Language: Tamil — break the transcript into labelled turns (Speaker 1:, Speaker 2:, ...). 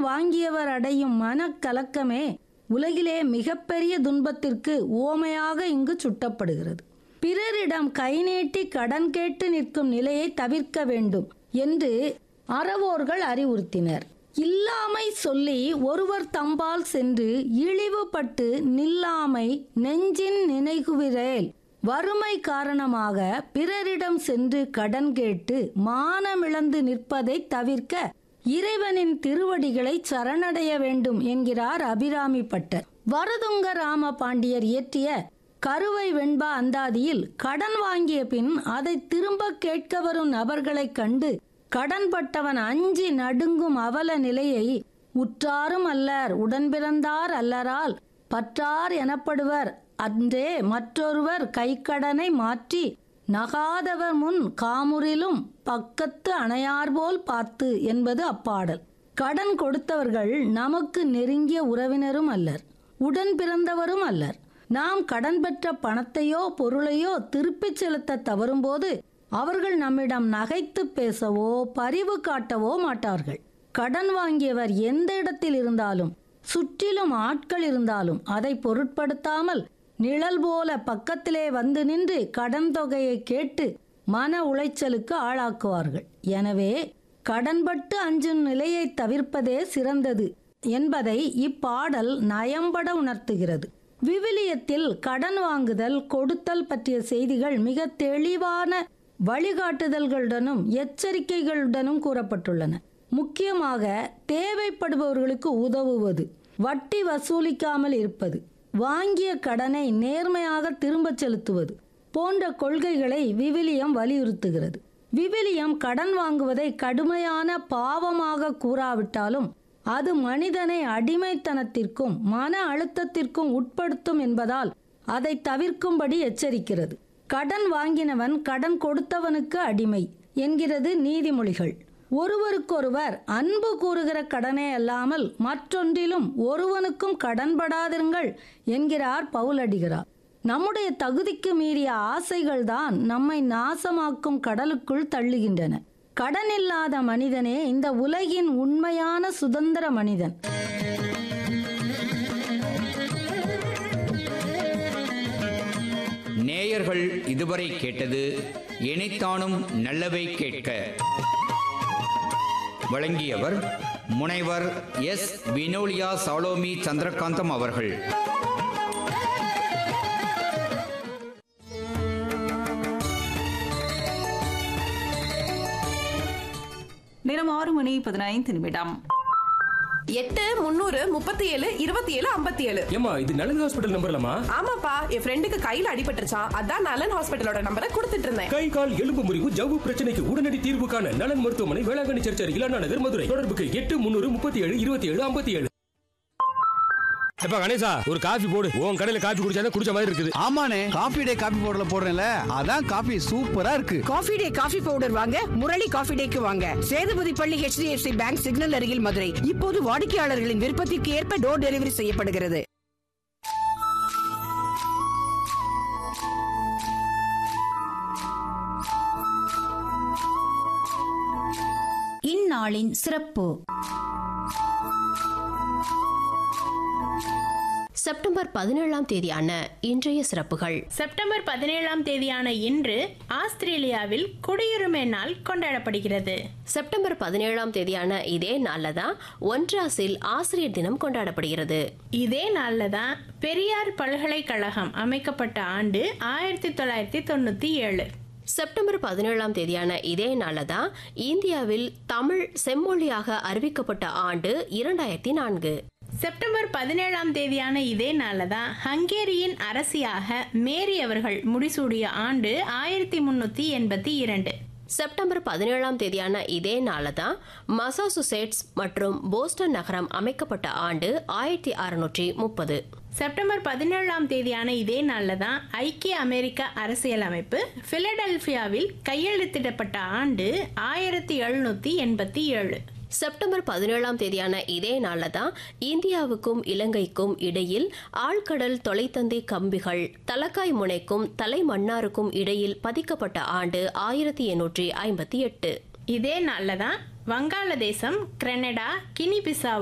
Speaker 1: வாங்கியவர் அடையும் மனக்கலக்கமே உலகிலே மிகப்பெரிய துன்பத்திற்கு ஓமையாக இங்கு சுட்டப்படுகிறது பிறரிடம் கை நீட்டி கடன் கேட்டு நிற்கும் நிலையை தவிர்க்க வேண்டும் என்று அறவோர்கள் அறிவுறுத்தினர் இல்லாமை சொல்லி ஒருவர் தம்பால் சென்று இழிவுபட்டு நில்லாமை நெஞ்சின் நினைகுவிரேல் வறுமை காரணமாக பிறரிடம் சென்று கடன் கேட்டு மானமிழந்து நிற்பதை தவிர்க்க இறைவனின் திருவடிகளை சரணடைய வேண்டும் என்கிறார் அபிராமி பட்டர் வரதுங்க ராம பாண்டியர் இயற்றிய கருவை வெண்பா அந்தாதியில் கடன் வாங்கிய பின் அதை திரும்ப கேட்க வரும் நபர்களைக் கண்டு கடன்பட்டவன் அஞ்சி நடுங்கும் அவல நிலையை உற்றாரும் அல்லர் உடன்பிறந்தார் அல்லரால் பற்றார் எனப்படுவர் அன்றே மற்றொருவர் கைக்கடனை மாற்றி நகாதவர் முன் காமுறிலும் பக்கத்து அணையார் போல் பார்த்து என்பது அப்பாடல் கடன் கொடுத்தவர்கள் நமக்கு நெருங்கிய உறவினரும் அல்லர் உடன் பிறந்தவரும் அல்லர் நாம் கடன் பெற்ற பணத்தையோ பொருளையோ திருப்பிச் செலுத்த தவறும்போது அவர்கள் நம்மிடம் நகைத்து பேசவோ பரிவு காட்டவோ மாட்டார்கள் கடன் வாங்கியவர் எந்த இடத்தில் இருந்தாலும் சுற்றிலும் ஆட்கள் இருந்தாலும் அதை பொருட்படுத்தாமல் நிழல் போல பக்கத்திலே வந்து நின்று கடன் தொகையை கேட்டு மன உளைச்சலுக்கு ஆளாக்குவார்கள் எனவே கடன்பட்டு அஞ்சும் நிலையை தவிர்ப்பதே சிறந்தது என்பதை இப்பாடல் நயம்பட உணர்த்துகிறது விவிலியத்தில் கடன் வாங்குதல் கொடுத்தல் பற்றிய செய்திகள் மிக தெளிவான வழிகாட்டுதல்களுடனும் எச்சரிக்கைகளுடனும் கூறப்பட்டுள்ளன முக்கியமாக தேவைப்படுபவர்களுக்கு உதவுவது வட்டி வசூலிக்காமல் இருப்பது வாங்கிய கடனை நேர்மையாக திரும்பச் செலுத்துவது போன்ற கொள்கைகளை விவிலியம் வலியுறுத்துகிறது விவிலியம் கடன் வாங்குவதை கடுமையான பாவமாக கூறாவிட்டாலும் அது மனிதனை அடிமைத்தனத்திற்கும் மன அழுத்தத்திற்கும் உட்படுத்தும் என்பதால் அதை தவிர்க்கும்படி எச்சரிக்கிறது கடன் வாங்கினவன் கடன் கொடுத்தவனுக்கு அடிமை என்கிறது நீதிமொழிகள் ஒருவருக்கொருவர் அன்பு கூறுகிற கடனே அல்லாமல் மற்றொன்றிலும் ஒருவனுக்கும் கடன்படாதிருங்கள் என்கிறார் பவுலடிகிறார் நம்முடைய தகுதிக்கு மீறிய ஆசைகள் தான் நம்மை நாசமாக்கும் கடலுக்குள் தள்ளுகின்றன கடன் இல்லாத மனிதனே இந்த உலகின் உண்மையான சுதந்திர மனிதன்
Speaker 2: நேயர்கள் இதுவரை கேட்டது இணைத்தானும் நல்லவை கேட்க வழங்கியவர் முனைவர் எஸ் வினோலியா சாலோமி சந்திரகாந்தம் அவர்கள்
Speaker 3: நேரம் ஆறு மணி பதினைந்து நிமிடம்
Speaker 4: எட்டு முந்நூறு முப்பத்தி ஏழு இருபத்தி ஏழு ஐம்பத்தி ஏழு
Speaker 5: ஏமா இது நலன் ஹாஸ்பிட்டல் நம்பர்லாமா
Speaker 4: ஆமாப்பா என் ஃப்ரெண்டுக்கு கையில அடிபட்டுருச்சான் அதான் நலன் ஹாஸ்பிட்டலோட நம்பரை கொடுத்துட்டு இருந்தேன்
Speaker 5: கை கால் எலும்பு முறிவு ஜவ்வு பிரச்சனைக்கு உடனடி தீர்வு காண நலன் மருத்துவமனை வேளாங்கண்ணி சர்ச் அருகில் அண்ணா நகர் மதுரை தொடர்புக்கு எட்டு முன்னூறு முப்பத்தி ஏழு இருபத்தி ஏழு ஐம்பத்தி ஏழு எப்ப கணேசா ஒரு காஃபி போடு உன் கடையில காஃபி குடிச்சாதான் குடிச்ச மாதிரி இருக்குது
Speaker 6: ஆமாண்ணே காபி டே காபி பவுடர்ல போடுறேன்ல அதான் காபி சூப்பரா இருக்கு
Speaker 7: காஃபி டே காஃபி பவுடர் வாங்க முரளி காஃபி டேக்கு வாங்க சேதுபதி பள்ளி HDFC பேங்க் சிக்னல் அருகில் மதுரை இப்போது வாடிக்கையாளர்களின் விருப்பத்திற்கு ஏற்ப டோர் டெலிவரி செய்யப்படுகிறது
Speaker 8: இந்நாளின் சிறப்பு
Speaker 9: செப்டம்பர் பதினேழாம் தேதியான இன்றைய சிறப்புகள்
Speaker 10: செப்டம்பர் பதினேழாம் தேதியான இன்று ஆஸ்திரேலியாவில் குடியுரிமை நாள் கொண்டாடப்படுகிறது
Speaker 9: செப்டம்பர் பதினேழாம் தேதியான இதே நாள்ல தான் ஒன்றாசில் ஆசிரியர் தினம் கொண்டாடப்படுகிறது
Speaker 10: இதே நாள்ல தான் பெரியார் பல்கலைக்கழகம் அமைக்கப்பட்ட ஆண்டு ஆயிரத்தி தொள்ளாயிரத்தி தொண்ணூத்தி ஏழு
Speaker 9: செப்டம்பர் பதினேழாம் தேதியான இதே நாள்ல தான் இந்தியாவில் தமிழ் செம்மொழியாக அறிவிக்கப்பட்ட ஆண்டு இரண்டாயிரத்தி நான்கு
Speaker 10: செப்டம்பர் பதினேழாம் தேதியான இதே நாளில் தான் ஹங்கேரியின் அரசியாக மேரி அவர்கள் முடிசூடிய ஆண்டு ஆயிரத்தி முன்னூத்தி எண்பத்தி இரண்டு
Speaker 9: செப்டம்பர் பதினேழாம் தேதியான இதே நாள்ல தான் மசாசுசெட்ஸ் மற்றும் போஸ்டன் நகரம் அமைக்கப்பட்ட ஆண்டு ஆயிரத்தி அறுநூற்றி முப்பது
Speaker 10: செப்டம்பர் பதினேழாம் தேதியான இதே நாளில் தான் ஐக்கிய அமெரிக்க அரசியலமைப்பு பிலடெல்பியாவில் கையெழுத்திடப்பட்ட ஆண்டு ஆயிரத்தி எழுநூத்தி எண்பத்தி ஏழு
Speaker 9: செப்டம்பர் பதினேழாம் தேதியான இதே நாள்ல தான் இந்தியாவுக்கும் இலங்கைக்கும் இடையில் ஆழ்கடல் தொலைத்தந்தி கம்பிகள் தலக்காய் முனைக்கும் தலைமன்னாருக்கும் இடையில் பதிக்கப்பட்ட ஆண்டு ஆயிரத்தி எண்ணூற்றி ஐம்பத்தி எட்டு
Speaker 10: இதே நாளில் தான் வங்காளதேசம் கனடா கினி பிசாவு